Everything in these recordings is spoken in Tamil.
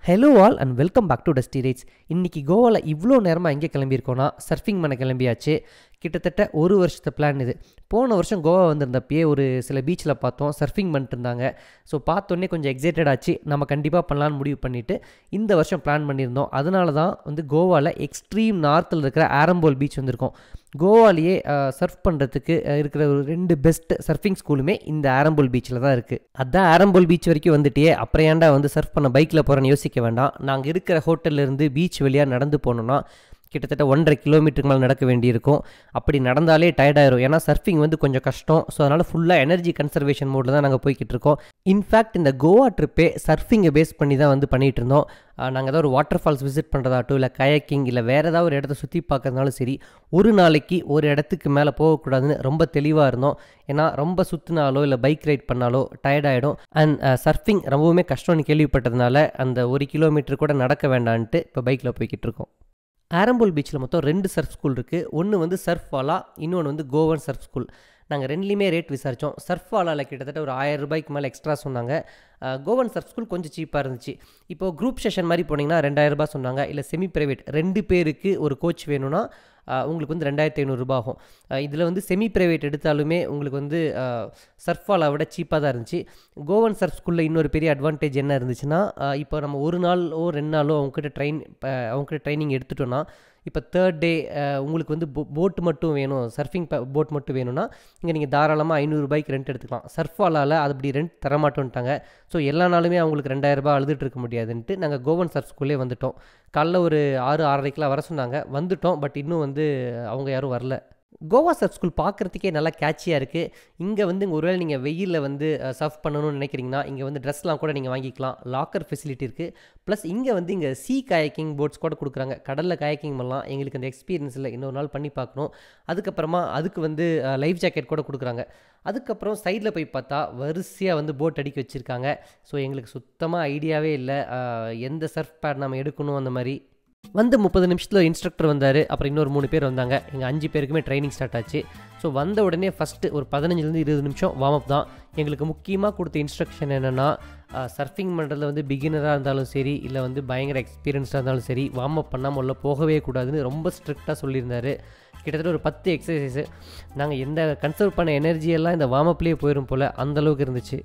Hello all and welcome back to dusty rides இன்றைக்கி கோவாவில் இவ்வளோ நேரமாக எங்கே கிளம்பியிருக்கோன்னா சர்ஃபிங் பண்ண கிளம்பியாச்சு கிட்டத்தட்ட ஒரு வருஷத்து பிளான் இது போன வருஷம் கோவா வந்திருந்தப்பயே ஒரு சில பீச்சில் பார்த்தோம் சர்ஃபிங் பண்ணிட்டு இருந்தாங்க ஸோ பார்த்தோன்னே கொஞ்சம் எக்ஸைட்டட் ஆச்சு நம்ம கண்டிப்பாக பண்ணலான்னு முடிவு பண்ணிவிட்டு இந்த வருஷம் பிளான் பண்ணியிருந்தோம் அதனால தான் வந்து கோவாவில் எக்ஸ்ட்ரீம் நார்த்தில் இருக்கிற ஆரம்போல் பீச் வந்திருக்கோம் கோவாலேயே சர்ஃப் பண்ணுறதுக்கு இருக்கிற ஒரு ரெண்டு பெஸ்ட் சர்ஃபிங் ஸ்கூலுமே இந்த ஆரம்போல் பீச்சில் தான் இருக்குது அதான் ஆரம்போல் பீச் வரைக்கும் வந்துட்டே அப்புறம் ஏன்டா வந்து சர்ஃப் பண்ண பைக்கில் போகிறேன்னு யோசிக்க வேண்டாம் நாங்கள் இருக்கிற ஹோட்டல்லேருந்து பீச் வழியாக நடந்து போனோன்னா கிட்டத்தட்ட ஒன்றரை கிலோமீட்டருக்கு மேலே நடக்க வேண்டியிருக்கும் அப்படி நடந்தாலே டயர்டாயிரும் ஏன்னா சர்ஃபிங் வந்து கொஞ்சம் கஷ்டம் ஸோ அதனால் ஃபுல்லாக எனர்ஜி கன்சர்வேஷன் மோடில் தான் நாங்கள் போய்கிட்டு இருக்கோம் இன்ஃபேக்ட் இந்த கோவா ட்ரிப்பே சர்ஃபிங்கை பேஸ் பண்ணி தான் வந்து பண்ணிகிட்டு இருந்தோம் நாங்கள் ஏதாவது ஒரு வாட்டர் ஃபால்ஸ் விசிட் பண்ணுறதாட்டும் இல்லை கயக்கிங் இல்லை வேறு ஏதாவது ஒரு இடத்த சுற்றி பார்க்கறதுனாலும் சரி ஒரு நாளைக்கு ஒரு இடத்துக்கு மேலே போகக்கூடாதுன்னு ரொம்ப தெளிவாக இருந்தோம் ஏன்னா ரொம்ப சுற்றினாலோ இல்லை பைக் ரைட் பண்ணாலோ டயர்டாயிடும் அண்ட் சர்ஃபிங் ரொம்பவுமே கஷ்டம்னு கேள்விப்பட்டதுனால அந்த ஒரு கிலோமீட்டர் கூட நடக்க வேண்டான்ட்டு இப்போ பைக்கில் போய்கிட்டு இருக்கோம் ஆரம்போல் பீச்சில் மொத்தம் ரெண்டு சர்ஃப் ஸ்கூல் இருக்குது ஒன்று வந்து சர்ஃப் வாலா இன்னொன்று வந்து கோவன் சர்ஃப் ஸ்கூல் நாங்கள் ரெண்டுலேயுமே ரேட் விசாரித்தோம் சர்ஃப் வாலாவில் கிட்டத்தட்ட ஒரு ஆயிரம் ரூபாய்க்கு மேலே எக்ஸ்ட்ரா சொன்னாங்க கோவன் சர்ஃப் ஸ்கூல் கொஞ்சம் சீப்பாக இருந்துச்சு இப்போது குரூப் செஷன் மாதிரி போனீங்கன்னா ரெண்டாயிரம் ரூபாய் சொன்னாங்க இல்லை செமி ப்ரைவேட் ரெண்டு பேருக்கு ஒரு கோச் வேணும்னா உங்களுக்கு வந்து ரெண்டாயிரத்தி ஐநூறுரூபா ஆகும் இதில் வந்து செமி ப்ரைவேட் எடுத்தாலுமே உங்களுக்கு வந்து சர்ஃபாலை விட சீப்பாக தான் இருந்துச்சு கோவன் சர்ஃப் ஸ்கூலில் இன்னொரு பெரிய அட்வான்டேஜ் என்ன இருந்துச்சுன்னா இப்போ நம்ம ஒரு நாளோ ரெண்டு நாளோ அவங்ககிட்ட ட்ரெயின் அவங்ககிட்ட ட்ரைனிங் எடுத்துட்டோன்னா இப்போ தேர்ட் டே உங்களுக்கு வந்து போ போட்டு மட்டும் வேணும் சர்ஃபிங் போட் மட்டும் வேணும்னா இங்கே நீங்கள் தாராளமாக ஐநூறுரூபாய்க்கு ரெண்ட் எடுத்துக்கலாம் சர்ஃபாலால் அது அப்படி ரெண்ட் தரமாட்டோன்ட்டாங்க ஸோ எல்லா நாளுமே அவங்களுக்கு ரெண்டாயிரரூபா அழுதுட்டு இருக்க முடியாதுன்ட்டு நாங்கள் கோவன் சர்ஃப் ஸ்கூல்லே வந்துட்டோம் காலைல ஒரு ஆறு ஆறரைக்கெலாம் வர சொன்னாங்க வந்துட்டோம் பட் இன்னும் வந்து அவங்க யாரும் வரல கோவா சர்ஃப் ஸ்கூல் பார்க்குறதுக்கே நல்லா கேட்சியாக இருக்குது இங்கே வந்து ஒருவேளை நீங்கள் வெயிலில் வந்து சர்ஃப் பண்ணணும்னு நினைக்கிறீங்கன்னா இங்கே வந்து ட்ரெஸ்லாம் கூட நீங்கள் வாங்கிக்கலாம் லாக்கர் ஃபெசிலிட்டி இருக்குது ப்ளஸ் இங்கே வந்து இங்கே சீ கயக்கிங் போட்ஸ் கூட கொடுக்குறாங்க கடலில் கயக்கிங் பண்ணலாம் எங்களுக்கு அந்த எக்ஸ்பீரியன்ஸ் இல்லை இன்னொரு நாள் பண்ணி பார்க்கணும் அதுக்கப்புறமா அதுக்கு வந்து லைஃப் ஜாக்கெட் கூட கொடுக்குறாங்க அதுக்கப்புறம் சைடில் போய் பார்த்தா வரிசையாக வந்து போட் அடிக்க வச்சுருக்காங்க ஸோ எங்களுக்கு சுத்தமாக ஐடியாவே இல்லை எந்த சர்ஃப் பேட் நம்ம எடுக்கணும் அந்த மாதிரி வந்து முப்பது நிமிஷத்தில் இன்ஸ்ட்ரக்டர் வந்தார் அப்புறம் இன்னொரு மூணு பேர் வந்தாங்க எங்கள் அஞ்சு பேருக்குமே ட்ரைனிங் ஸ்டார்ட் ஆச்சு ஸோ வந்த உடனே ஃபஸ்ட்டு ஒரு பதினஞ்சுலேருந்து இருபது நிமிஷம் வார்ம் அப் தான் எங்களுக்கு முக்கியமாக கொடுத்த இன்ஸ்ட்ரக்ஷன் என்னென்னா சர்ஃபிங் பண்ணுறதுல வந்து பிகினராக இருந்தாலும் சரி இல்லை வந்து பயங்கர எக்ஸ்பீரியன்ஸாக இருந்தாலும் சரி வார்ம் அப் பண்ணாமல் உள்ள போகவே கூடாதுன்னு ரொம்ப ஸ்ட்ரிக்டாக சொல்லியிருந்தார் கிட்டத்தட்ட ஒரு பத்து எக்ஸசைஸு நாங்கள் எந்த கன்சர்வ் பண்ண எனர்ஜியெல்லாம் இந்த வார்ம் அப்லேயே போயிடும் போல் அந்தளவுக்கு இருந்துச்சு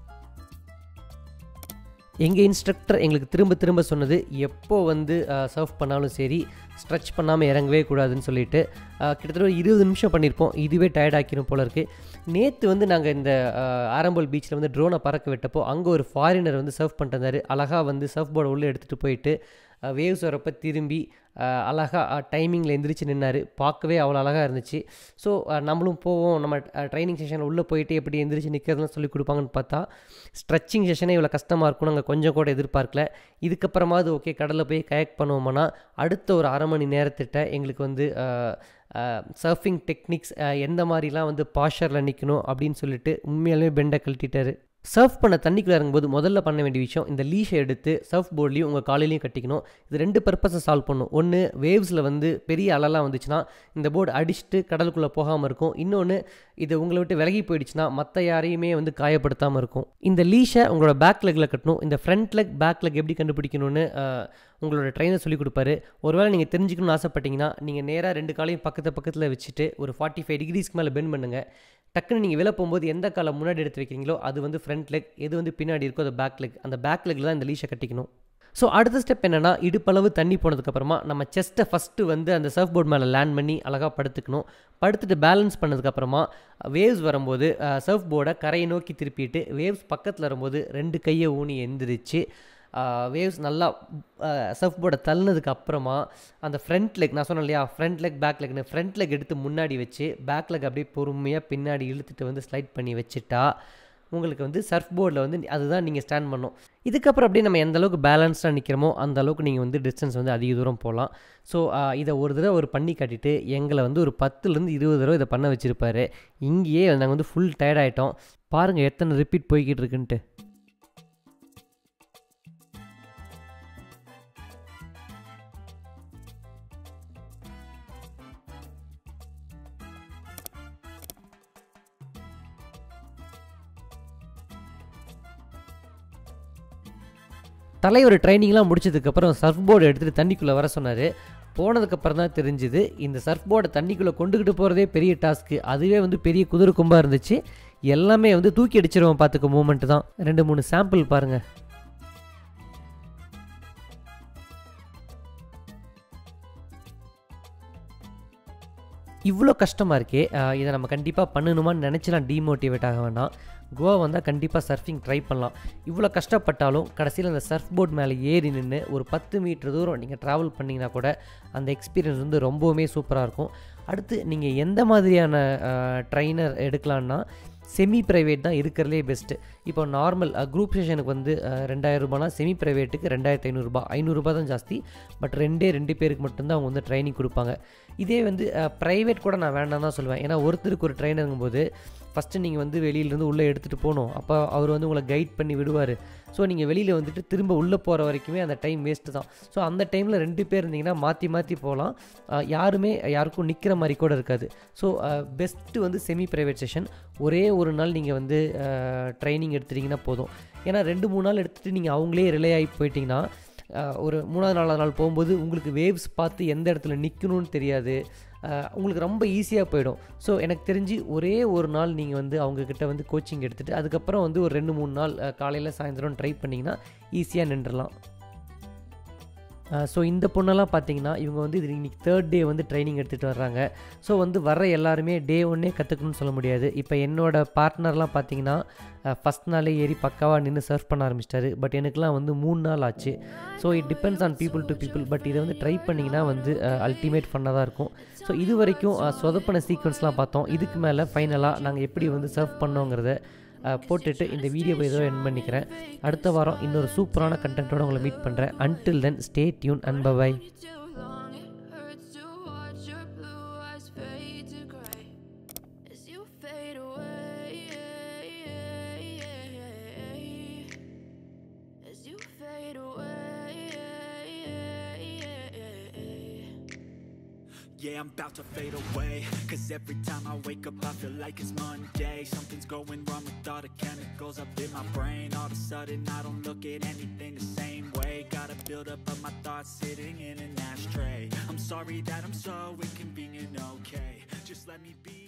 எங்கள் இன்ஸ்ட்ரக்டர் எங்களுக்கு திரும்ப திரும்ப சொன்னது எப்போ வந்து சர்வ் பண்ணாலும் சரி ஸ்ட்ரெச் பண்ணாமல் இறங்கவே கூடாதுன்னு சொல்லிட்டு கிட்டத்தட்ட ஒரு இருபது நிமிஷம் பண்ணியிருப்போம் இதுவே டயர்ட் ஆக்கிடும் போல இருக்குது நேற்று வந்து நாங்கள் இந்த ஆரம்போல் பீச்சில் வந்து ட்ரோனை பறக்க விட்டப்போ அங்கே ஒரு ஃபாரினர் வந்து சர்வ் பண்ணிட்டு அழகாக வந்து சர்ஃப் போர்டை உள்ளே எடுத்துகிட்டு போயிட்டு வேவ்ஸ் வரப்போ திரும்பி அழகாக டைமிங்கில் எந்திரிச்சு நின்னார் பார்க்கவே அவ்வளோ அழகாக இருந்துச்சு ஸோ நம்மளும் போவோம் நம்ம ட்ரைனிங் செஷனில் உள்ளே போயிட்டு எப்படி எந்திரிச்சு நிற்கிறதுலாம் சொல்லி கொடுப்பாங்கன்னு பார்த்தா ஸ்ட்ரெச்சிங் செஷனே இவ்வளோ கஷ்டமாக இருக்கும் நாங்கள் கொஞ்சம் கூட எதிர்பார்க்கல இதுக்கப்புறமாவது ஓகே கடலில் போய் கயக் பண்ணுவோம்னா அடுத்த ஒரு அரை மணி நேரத்திட்ட எங்களுக்கு வந்து சர்ஃபிங் டெக்னிக்ஸ் எந்த மாதிரிலாம் வந்து பாஷரில் நிற்கணும் அப்படின்னு சொல்லிட்டு உண்மையாலுமே பெண்டை கழட்டிட்டாரு சர்ஃப் பண்ண தண்ணிக்குள்ளே இறங்கும்போது முதல்ல பண்ண வேண்டிய விஷயம் இந்த லீஷை எடுத்து சர்ஃப் போர்ட்லேயும் உங்கள் காலையிலையும் கட்டிக்கணும் இது ரெண்டு பர்பஸை சால்வ் பண்ணும் ஒன்று வேவ்ஸில் வந்து பெரிய அலலாம் வந்துச்சுன்னா இந்த போர்டு அடிச்சுட்டு கடலுக்குள்ளே போகாமல் இருக்கும் இன்னொன்று இது உங்களை விட்டு விலகி போயிடுச்சுன்னா மற்ற யாரையுமே வந்து காயப்படுத்தாமல் இருக்கும் இந்த லீஷை உங்களோட பேக் லெக்கில் கட்டணும் இந்த ஃப்ரண்ட் லெக் பேக் லெக் எப்படி கண்டுபிடிக்கணும்னு உங்களோட ட்ரைனர் சொல்லி கொடுப்பாரு ஒருவேளை நீங்கள் தெரிஞ்சுக்கணும்னு ஆசைப்பட்டீங்கன்னா நீங்கள் நேராக ரெண்டு காலையும் பக்கத்து பக்கத்தில் வச்சுட்டு ஒரு ஃபார்ட்டி ஃபைவ் டிகிரிஸ்க்கு மேலே பெண்ட் பண்ணுங்கள் டக்குன்னு நீங்கள் வெளில போகும்போது எந்த காலை முன்னாடி எடுத்து வைக்கிறீங்களோ அது வந்து ஃப்ரண்ட் லெக் எது வந்து பின்னாடி இருக்கோ அது பேக் லெக் அந்த பேக் லெக்கில் தான் இந்த லீஷை கட்டிக்கணும் ஸோ அடுத்த ஸ்டெப் என்னென்னா இடுப்பளவு தண்ணி போனதுக்கப்புறமா நம்ம செஸ்ட்டை ஃபஸ்ட்டு வந்து அந்த சர்ஃப் போர்ட் மேலே லேண்ட் பண்ணி அழகாக படுத்துக்கணும் படுத்துட்டு பேலன்ஸ் பண்ணதுக்கப்புறமா வேவ்ஸ் வரும்போது சர்ஃப் போர்டை கரையை நோக்கி திருப்பிட்டு வேவ்ஸ் பக்கத்தில் வரும்போது ரெண்டு கையை ஊனி எந்திரிச்சு வேவ்ஸ் நல்லா சர்ஃப் போர்டை தள்ளினதுக்கு அப்புறமா அந்த ஃப்ரண்ட் லெக் நான் சொன்னேன் இல்லையா ஃப்ரண்ட் லெக் பேக் லெக்னு ஃப்ரண்ட் லெக் எடுத்து முன்னாடி வச்சு பேக் லெக் அப்படியே பொறுமையாக பின்னாடி இழுத்துட்டு வந்து ஸ்லைட் பண்ணி வச்சுட்டா உங்களுக்கு வந்து சர்ஃப் போர்டில் வந்து அதுதான் நீங்கள் ஸ்டாண்ட் பண்ணும் இதுக்கப்புறம் அப்படியே நம்ம எந்த அளவுக்கு பேலன்ஸ்டாக நிற்கிறோமோ அந்த அளவுக்கு நீங்கள் வந்து டிஸ்டன்ஸ் வந்து அதிக தூரம் போகலாம் ஸோ இதை ஒரு தடவை ஒரு பண்ணி காட்டிட்டு எங்களை வந்து ஒரு பத்துலேருந்து இருபது தடவை இதை பண்ண வச்சுருப்பாரு இங்கேயே நாங்கள் வந்து ஃபுல் டயர்ட் ஆகிட்டோம் பாருங்கள் எத்தனை ரிப்பீட் போய்கிட்டு இருக்குன்ட்டு தலைவர் ட்ரைனிங்லாம் முடிச்சதுக்கப்புறம் சர்ஃப் போர்டு எடுத்துகிட்டு தண்ணிக்குள்ளே வர சொன்னார் போனதுக்கப்புறம் தான் தெரிஞ்சுது இந்த சர்ஃப் போர்டை தண்ணிக்குள்ளே கொண்டுக்கிட்டு போகிறதே பெரிய டாஸ்க்கு அதுவே வந்து பெரிய குதிரை கும்பாக இருந்துச்சு எல்லாமே வந்து தூக்கி அடிச்சிருவோம் பார்த்துக்க மூமெண்ட் தான் ரெண்டு மூணு சாம்பிள் பாருங்கள் இவ்வளோ கஷ்டமாக இருக்கே அஹ் இதை நம்ம கண்டிப்பாக பண்ணணுமான்னு நினச்சிலாம் டீமோட்டிவேட் ஆக வேண்டாம் கோவா வந்தால் கண்டிப்பாக சர்ஃபிங் ட்ரை பண்ணலாம் இவ்வளோ கஷ்டப்பட்டாலும் கடைசியில் அந்த சர்ஃப் போர்ட் மேலே ஏறி நின்று ஒரு பத்து மீட்டர் தூரம் நீங்கள் ட்ராவல் பண்ணிங்கன்னா கூட அந்த எக்ஸ்பீரியன்ஸ் வந்து ரொம்பவுமே சூப்பராக இருக்கும் அடுத்து நீங்கள் எந்த மாதிரியான ட்ரைனர் எடுக்கலான்னா செமி ப்ரைவேட் தான் இருக்கிறதுலே பெஸ்ட்டு இப்போ நார்மல் குரூப் செஷனுக்கு வந்து ரெண்டாயிரம் ரூபானா செமி ப்ரைவேட்டுக்கு ரெண்டாயிரத்து ஐநூறுரூபா ஐநூறுரூபா தான் ஜாஸ்தி பட் ரெண்டே ரெண்டு பேருக்கு மட்டும்தான் அவங்க வந்து ட்ரைனிங் கொடுப்பாங்க இதே வந்து ப்ரைவேட் கூட நான் வேண்டாம் தான் சொல்லுவேன் ஏன்னா ஒருத்தருக்கு ஒரு ட்ரைனருங்கும்போது ஃபஸ்ட்டு நீங்கள் வந்து வெளியிலேருந்து உள்ளே எடுத்துகிட்டு போகணும் அப்போ அவர் வந்து உங்களை கைட் பண்ணி விடுவார் ஸோ நீங்கள் வெளியில் வந்துட்டு திரும்ப உள்ளே போகிற வரைக்குமே அந்த டைம் வேஸ்ட்டு தான் ஸோ அந்த டைமில் ரெண்டு பேர் இருந்தீங்கன்னா மாற்றி மாற்றி போகலாம் அஹ் யாருமே யாருக்கும் நிற்கிற மாதிரி கூட இருக்காது ஸோ பெஸ்ட்டு வந்து செமி ப்ரைவேட் செஷன் ஒரே ஒரு நாள் நீங்கள் வந்து ட்ரைனிங் எடுத்துட்டிங்கன்னா போதும் ஏன்னா ரெண்டு மூணு நாள் எடுத்துகிட்டு நீங்கள் அவங்களே ரிலே ஆகி போயிட்டீங்கன்னா அஹ் ஒரு மூணாவது நாலாவது நாள் போகும்போது உங்களுக்கு வேவ்ஸ் பார்த்து எந்த இடத்துல நிற்கணும்னு தெரியாது அஹ் உங்களுக்கு ரொம்ப ஈஸியாக போயிடும் ஸோ எனக்கு தெரிஞ்சு ஒரே ஒரு நாள் நீங்கள் வந்து அவங்கக்கிட்ட வந்து கோச்சிங் எடுத்துகிட்டு அதுக்கப்புறம் வந்து ஒரு ரெண்டு மூணு நாள் காலையில் சாயந்தரம் ட்ரை பண்ணிங்கன்னா ஈஸியாக நின்றுடலாம் ஸோ இந்த பொண்ணெல்லாம் பார்த்தீங்கன்னா இவங்க வந்து இது இன்னைக்கு தேர்ட் டே வந்து ட்ரைனிங் எடுத்துகிட்டு வர்றாங்க ஸோ வந்து வர எல்லாருமே டே ஒன்னே கற்றுக்கணும்னு சொல்ல முடியாது இப்போ என்னோட பார்ட்னர்லாம் பார்த்தீங்கன்னா ஃபஸ்ட் நாளே ஏறி பக்காவாக நின்று சர்வ் பண்ண ஆரம்பிச்சிட்டாரு பட் எனக்குலாம் வந்து மூணு நாள் ஆச்சு so it depends on people to people but இதை வந்து ட்ரை பண்ணிங்கன்னா வந்து அல்டிமேட் ஃபன்னாக தான் இருக்கும் ஸோ இது வரைக்கும் அஹ், சொதப்பின சீக்வன்ஸ்லாம் பார்த்தோம் இதுக்கு மேலே ஃபைனலாக நாங்கள் எப்படி வந்து சர்வ் பண்ணோங்கிறத அஹ், போட்டுட்டு இந்த வீடியோவை ஏதோ என் பண்ணிக்கிறேன் அடுத்த வாரம் இன்னொரு சூப்பரான கண்டென்ட்டோட உங்களை மீட் பண்ணுறேன் until then stay tuned and bye too long, it hurts to watch your blue eyes fade to gray as you fade away. As you fade away. Yeah, I'm about to fade away Cause every time I wake up I feel like it's Monday Something's going wrong with all the chemicals up in my brain All of a sudden I don't look at anything the same way Gotta build up of my thoughts sitting in an ashtray I'm sorry that I'm so inconvenient, okay Just let me be